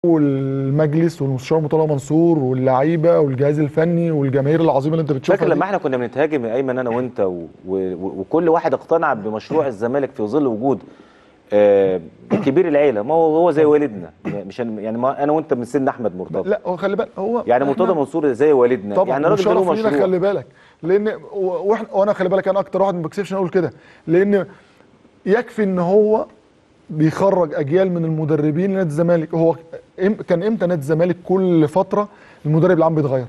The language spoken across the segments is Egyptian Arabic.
والمجلس والمستشار مرتضى منصور واللعيبه والجهاز الفني والجماهير العظيمه اللي انت بتشوفها فاكر دي. لما احنا كنا بنتهاجم يا ايمن انا وانت و... و... وكل واحد اقتنع بمشروع الزمالك في ظل وجود آه كبير العيله ما هو هو زي والدنا مش أنا- يعني ما انا وانت من سن احمد مرتضى لا هو خلي بالك هو يعني إحنا- مرتضى منصور زي والدنا طبعا يعني الراجل ده له وشرف لينا مشروع خلي بالك لان و- واحنا وانا خلي بالك انا اكتر واحد ما بكسفش اقول كده لان يكفي ان هو بيخرج اجيال من المدربين لنادي الزمالك هو إم- كان امتى نادي الزمالك كل فتره المدرب العام بيتغير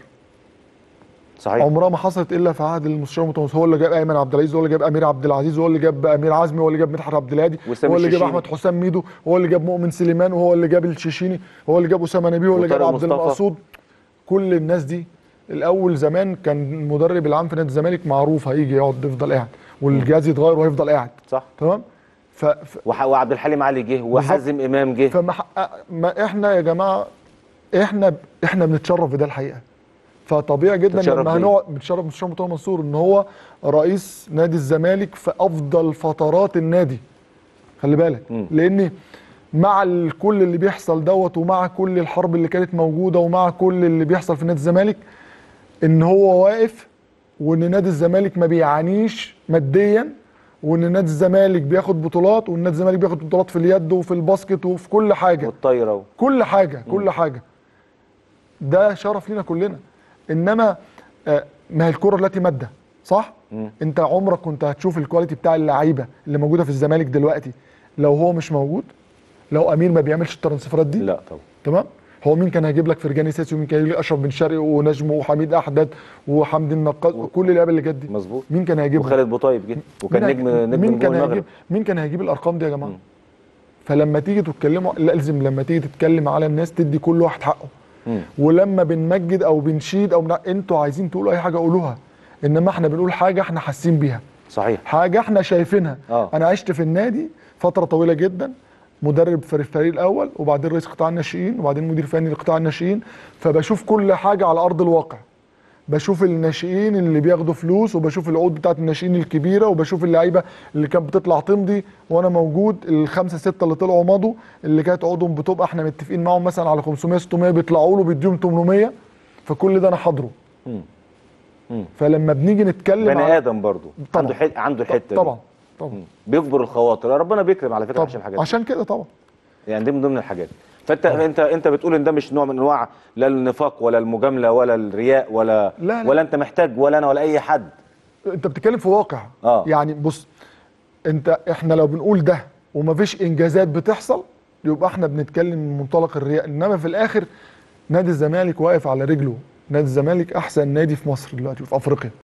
صحيح عمرها ما حصلت الا في عهد المستشار المتوسط هو اللي جاب ايمن عبد العزيز هو اللي جاب امير عبد العزيز هو اللي جاب امير عزمي هو اللي جاب مدحت عبد الهادي وسامي هو اللي جاب الشيشيني. احمد حسام ميدو هو اللي جاب مؤمن سليمان وهو اللي جاب الشيشيني هو اللي جاب اسامه نبيه هو اللي جاب وطارق عبد مصطفى. المقصود كل الناس دي الاول زمان كان المدرب العام في نادي الزمالك معروف هيجي يقعد يفضل قاعد والجهاز يتغير وهيفضل قاعد صح تمام ف... ف... وح... وعبد الحليم علي جه وحازم امام جه فما حقق- ما احنا يا جماعه احنا احنا بنتشرف بده الحقيقه فطبيعي جدا تتشرف لما بيه. هنقعد بنتشرف مستشار مرتضى منصور ان هو رئيس نادي الزمالك في افضل فترات النادي خلي بالك مم. لان مع ال- كل اللي بيحصل دوت ومع كل الحرب اللي كانت موجوده ومع كل اللي بيحصل في نادي الزمالك ان هو واقف وان نادي الزمالك ما بيعانيش ماديا وان نادي الزمالك بياخد بطولات وان نادي الزمالك بياخد بطولات في اليد وفي الباسكت وفي كل حاجه والطايره و... كل حاجه كل حاجه ده شرف لينا كلنا انما آه، ما هي الكره التي ماده صح مم. انت عمرك كنت هتشوف الكواليتي بتاع اللعيبه اللي موجوده في الزمالك دلوقتي لو هو مش موجود لو امير ما بيعملش الترانسفيرات دي لا طبعا تمام هو مين كان هيجيب لك فرجاني ساسي ومين كان هيجيب لك اشرف بن شرقي ونجم وحميد احداد وحمدي النقاز وكل اللعيبه اللي جت دي مظبوط مين كان هيجيبهم وخالد بوطيب جه وكان مين نجم هي- نجم مين نجوم كان المغرب هيجيب مين كان هيجيب الارقام دي يا جماعه مم. فلما تيجي تتكلموا لازم لما تيجي تتكلم على الناس تدي كل واحد حقه مم. ولما بنمجد او بنشيد او بنع... انتوا عايزين تقولوا اي حاجه قولوها انما احنا بنقول حاجه احنا حاسين بيها صحيح حاجه احنا شايفينها آه. انا عشت في النادي فتره طويله جدا مدرب في الفريق الاول وبعدين رئيس قطاع الناشئين وبعدين مدير فني لقطاع الناشئين فبشوف كل حاجه على ارض الواقع بشوف الناشئين اللي بياخدوا فلوس وبشوف العقود بتاعت الناشئين الكبيره وبشوف اللعيبه اللي كانت بتطلع تمضي وانا موجود الخمسه سته اللي طلعوا مضوا اللي كانت عقودهم بتبقى احنا متفقين معاهم مثلا على 500 600 بيطلعوا له بيديهم 800 فكل ده انا حاضره مم. مم. فلما بنيجي نتكلم بني على- ادم برضه طبعاً. عنده حت... عنده الحته دي. طبعا طبعا مم. بيجبر الخواطر ربنا بيكرم على فكره عشان طبعا الحاجات دي. عشان كده طبعا يعني دي من ضمن الحاجات فانت انت انت بتقول ان ده مش نوع من انواع لا النفاق ولا المجامله ولا الرياء ولا لا، لا. ولا انت محتاج ولا انا ولا اي حد انت بتتكلم في واقع آه. يعني بص انت احنا لو بنقول ده ومفيش انجازات بتحصل يبقى احنا بنتكلم من منطلق الرياء انما في الاخر نادي الزمالك واقف على رجله نادي الزمالك احسن نادي في مصر دلوقتي في افريقيا